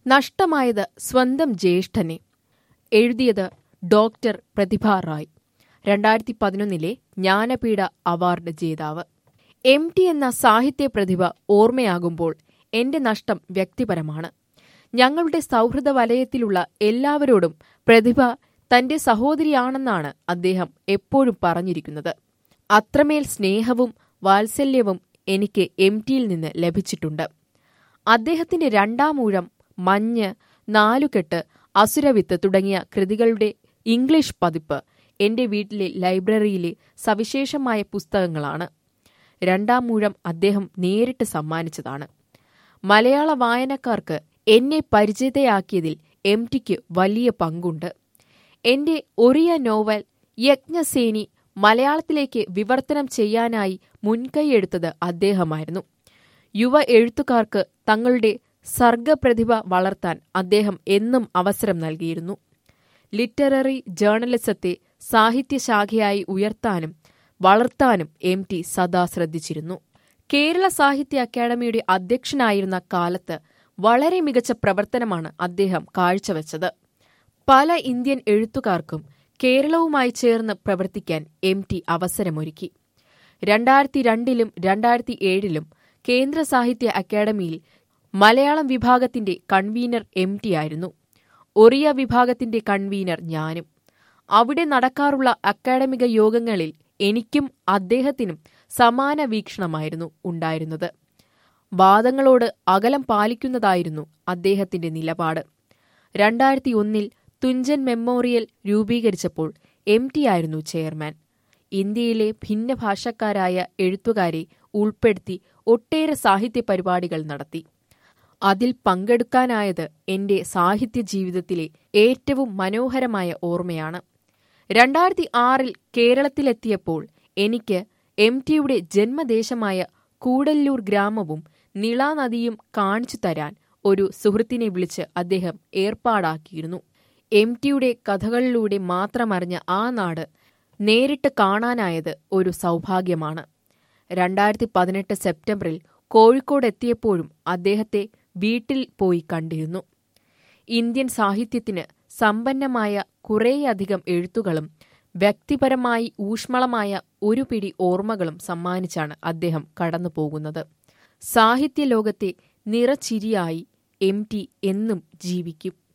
നഷ്ടമായത് സ്വന്തം ജ്യേഷ്ഠനെ എഴുതിയത് ഡോക്ടർ പ്രതിഭ റായ് രണ്ടായിരത്തി പതിനൊന്നിലെ ജ്ഞാനപീഠ അവാർഡ് ജേതാവ് എം ടി എന്ന സാഹിത്യ പ്രതിഭ ഓർമ്മയാകുമ്പോൾ എന്റെ നഷ്ടം വ്യക്തിപരമാണ് ഞങ്ങളുടെ സൗഹൃദ വലയത്തിലുള്ള എല്ലാവരോടും പ്രതിഭ തന്റെ സഹോദരിയാണെന്നാണ് അദ്ദേഹം എപ്പോഴും പറഞ്ഞിരിക്കുന്നത് അത്രമേൽ സ്നേഹവും വാത്സല്യവും എനിക്ക് എം ടിയിൽ നിന്ന് ലഭിച്ചിട്ടുണ്ട് അദ്ദേഹത്തിന്റെ രണ്ടാം ഊഴം മഞ്ഞ് നാലുകെട്ട് അസുരവിത്ത് തുടങ്ങിയ കൃതികളുടെ ഇംഗ്ലീഷ് പതിപ്പ് എന്റെ വീട്ടിലെ ലൈബ്രറിയിലെ സവിശേഷമായ പുസ്തകങ്ങളാണ് രണ്ടാം മൂഴം അദ്ദേഹം നേരിട്ട് സമ്മാനിച്ചതാണ് മലയാള വായനക്കാർക്ക് എന്നെ പരിചിതയാക്കിയതിൽ എം ടിക്ക് വലിയ പങ്കുണ്ട് എന്റെ ഒറിയ നോവൽ യജ്ഞസേനി മലയാളത്തിലേക്ക് വിവർത്തനം ചെയ്യാനായി മുൻകൈയെടുത്തത് അദ്ദേഹമായിരുന്നു യുവ എഴുത്തുകാർക്ക് തങ്ങളുടെ സർഗപ്രതിഭ വളർത്താൻ അദ്ദേഹം എന്നും അവസരം നൽകിയിരുന്നു ലിറ്റററി ജേർണലിസത്തെ സാഹിത്യശാഖയായി ഉയർത്താനും വളർത്താനും എം ടി സദാ ശ്രദ്ധിച്ചിരുന്നു കേരള സാഹിത്യ അക്കാദമിയുടെ അധ്യക്ഷനായിരുന്ന കാലത്ത് വളരെ മികച്ച പ്രവർത്തനമാണ് അദ്ദേഹം കാഴ്ചവെച്ചത് പല ഇന്ത്യൻ എഴുത്തുകാർക്കും കേരളവുമായി ചേർന്ന് പ്രവർത്തിക്കാൻ എം ടി അവസരമൊരുക്കി രണ്ടായിരത്തി രണ്ടിലും രണ്ടായിരത്തി ഏഴിലും കേന്ദ്ര സാഹിത്യ അക്കാദമിയിൽ മലയാളം വിഭാഗത്തിന്റെ കൺവീനർ എം ടി ആയിരുന്നു ഒറിയ വിഭാഗത്തിന്റെ കൺവീനർ ഞാനും അവിടെ നടക്കാറുള്ള അക്കാഡമിക യോഗങ്ങളിൽ എനിക്കും അദ്ദേഹത്തിനും സമാന വീക്ഷണമായിരുന്നു ഉണ്ടായിരുന്നത് വാദങ്ങളോട് അകലം പാലിക്കുന്നതായിരുന്നു അദ്ദേഹത്തിന്റെ നിലപാട് രണ്ടായിരത്തി ഒന്നിൽ തുഞ്ചൻ മെമ്മോറിയൽ രൂപീകരിച്ചപ്പോൾ എം ടി ആയിരുന്നു ചെയർമാൻ ഇന്ത്യയിലെ ഭിന്നഭാഷക്കാരായ എഴുത്തുകാരെ ഉൾപ്പെടുത്തി ഒട്ടേറെ സാഹിത്യ പരിപാടികൾ നടത്തി അതിൽ പങ്കെടുക്കാനായത് എന്റെ സാഹിത്യ ജീവിതത്തിലെ ഏറ്റവും മനോഹരമായ ഓർമ്മയാണ് രണ്ടായിരത്തി ആറിൽ കേരളത്തിലെത്തിയപ്പോൾ എനിക്ക് എം ടിയുടെ ജന്മദേശമായ കൂടല്ലൂർ ഗ്രാമവും നിള നദിയും കാണിച്ചു തരാൻ ഒരു സുഹൃത്തിനെ വിളിച്ച് അദ്ദേഹം ഏർപ്പാടാക്കിയിരുന്നു എം ടിയുടെ കഥകളിലൂടെ മാത്രമറിഞ്ഞ ആ നാട് നേരിട്ട് കാണാനായത് ഒരു സൗഭാഗ്യമാണ് രണ്ടായിരത്തി പതിനെട്ട് സെപ്റ്റംബറിൽ കോഴിക്കോട് എത്തിയപ്പോഴും അദ്ദേഹത്തെ വീട്ടിൽ പോയി കണ്ടിരുന്നു ഇന്ത്യൻ സാഹിത്യത്തിന് സമ്പന്നമായ കുറേയധികം എഴുത്തുകളും വ്യക്തിപരമായി ഊഷ്മളമായ ഒരു പിടി ഓർമ്മകളും സമ്മാനിച്ചാണ് അദ്ദേഹം കടന്നുപോകുന്നത് സാഹിത്യലോകത്തെ നിറച്ചിരിയായി എം ടി എന്നും ജീവിക്കും